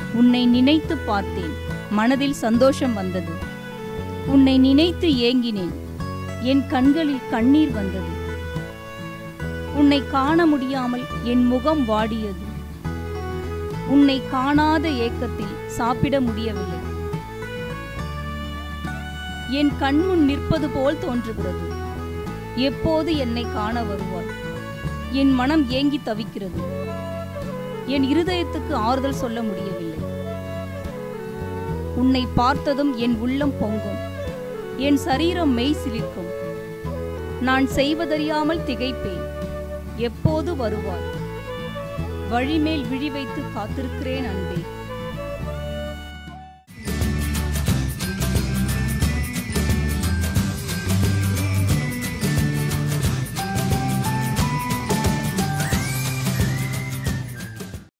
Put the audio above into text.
உன்னை நினைத்து பார்த்தேன் மனதில் சந்தோஷம் வந்தது உன்னை நினைத்து ஏங்கினேன் என் கண்களில் கண்ணீர் வந்தது உன்னை காண முடியாமல் என் முகம் வாடியது உன்னை காணாத ஏக்கத்தில் சாப்பிட முடியவில்லை என் கண்முன் நிற்பது போல் தோன்றுகிறது எப்போது என்னை காண வருவாய் என் மனம் ஏங்கி தவிக்கிறது என் இருதயத்துக்கு ஆறுதல் சொல்ல முடியவில்லை உன்னை பார்த்ததும் என் உள்ளம் பொங்கும் என் சரீரம் மெய் சிலிர்க்கும் நான் செய்வதறியாமல் திகைப்பேன் எப்போது வருவாய் வழிமேல் விழி வைத்து காத்திருக்கிறேன் அன்பே